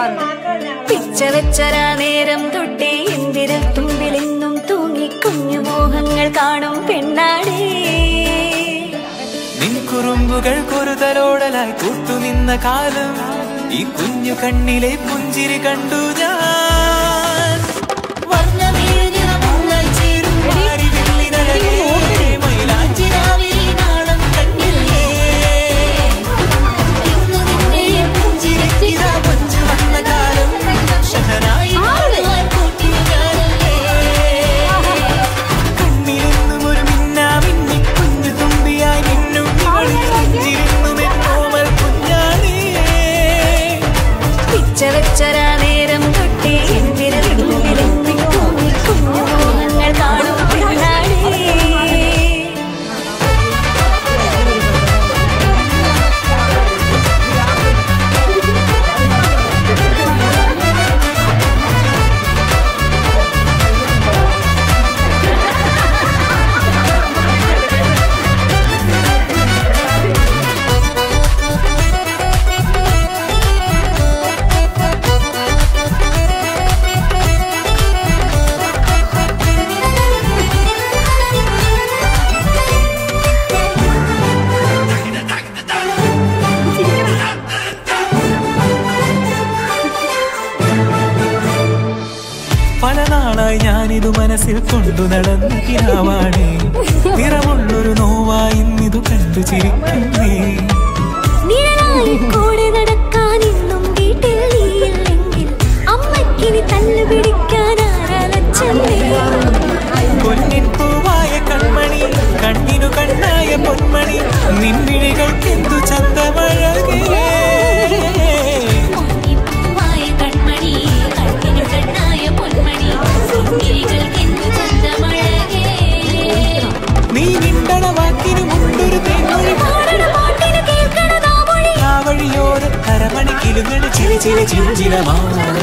പിച്ച വെച്ചരാ നേരം തൊട്ടേ എന്തിരൽ തുമ്പിലെന്നും തൂങ്ങി കുഞ്ഞു മോഹങ്ങൾ കാണും പെണ്ണാടേ നിൻ കുറുമ്പുകൾ കുറുതലോടലായി കൂട്ടുനിന്ന കാലം ഈ കുഞ്ഞു കണ്ണിലെ പുഞ്ചിരി കണ്ടു ഞാൻ വർണ്ണമേറിയ മുങ്ങൾ ചേരും മാരിവില്ലിനഴകേ, മൈലാഞ്ചി രാവിൽ നാളം കണ്ടില്ലേ? ഇന്നു നിന്നെ പുഞ്ചിരിക്കിതാ കൊഞ്ചു വന്ന കാലം ഷഹനായി പാടുവാൻ കൂട്ടിയ ഞാനല്ലേ? കണ്ണിലെന്നും ഒരു മിന്നാ മിന്നി കുഞ്ഞു തുമ്പിയായി മിന്നും ഇവളിൽ നെഞ്ചിരുന്നുമെന്നോമൽ കുഞ്ഞാണേ പിച്ച വെച്ചരാ നേരം തൊട്ടേ എന്തിരൽ തുമ്പിലെന്നും തൂങ്ങി കുഞ്ഞു മോഹങ്ങൾ കാണും പെണ്ണാടേ പല നാളായി ഞാനിതു മനസ്സിൽ കൊണ്ടു നടന്ന കിനാവാണേ നിറമുള്ളൊരു നോവായി ഇന്നിതു കണ്ടു ചിരിക്കുന്നേ നിഴലായി കൂടെ നടക്കാൻ ഇന്നും വീട്ടിൽ നീയില്ലെങ്കിൽ അമ്മയ്ക്കിനി തല്ലു പിടിക്കാൻ ആരാലച്ചല്ലേ പൊന്നിൻ പൂവായ കൺമണി കണ്ണിനു കണ്ണായ പൊന്മണി നിൻവിഴികൾക്കെന്തു ചന്തമഴകേ പൂവായ കൺമണി കണ്ണിനു കണ്ണായ പൊന്മണി സുന്ദരികൾക്കെന്തു ചന്തമഴകേ നീ നിണ്ടണ വാക്കിനു മുണ്ടൊരു തേങ്ങൊഴി പാടണ പാട്ടിനു കേൾക്കണതാ മൊഴി ആ വഴിയോര കരമണി കിലുങ്ങണ ചിരി ചിരി ചിഞ്ചിലമാ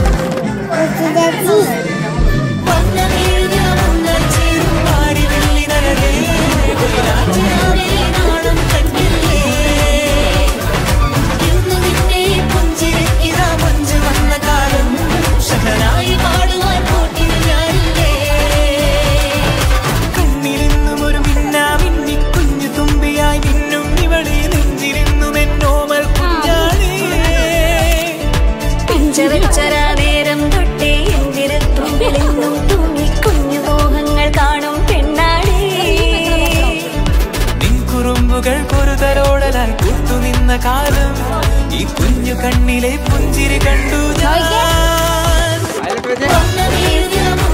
വന്നമെഴുതിയ മുന്നൽ ചേരും മാറി വെള്ളി നരകേ രാവിലെ നാളും കണ്ടില്ലേ ഇന്നു നിന്നെ പുഞ്ചിരിക്കിതാ മഞ്ചു വന്ന കാലം ഷഹനായി പാടുവാൻ കൂട്ടിന് ഞാനില്ലേ കണ്ണിലെന്നും ഒരു മിന്നാ മിന്നി കുഞ്ഞു തുമ്പിയായി മിന്നും ഇവളെ നെഞ്ചിരുന്നും എന്നോമൽ കുഞ്ഞാണേ പിഞ്ചവച്ചരാ നേരം തൊട്ടേ എന്തിരൽ തുമ്പിലെന്നും തൂങ്ങി കുഞ്ഞു മോഹങ്ങൾ കാണും പെണ്ണാടേ നിൻ കുറുമ്പുകൾ കുറുതരോടലായി കൂട്ടുനിന്ന കാലം ഈ കുഞ്ഞു കണ്ണിലെ പുഞ്ചിരി കണ്ടു ഞാൻ വന്നമെഴുതിയ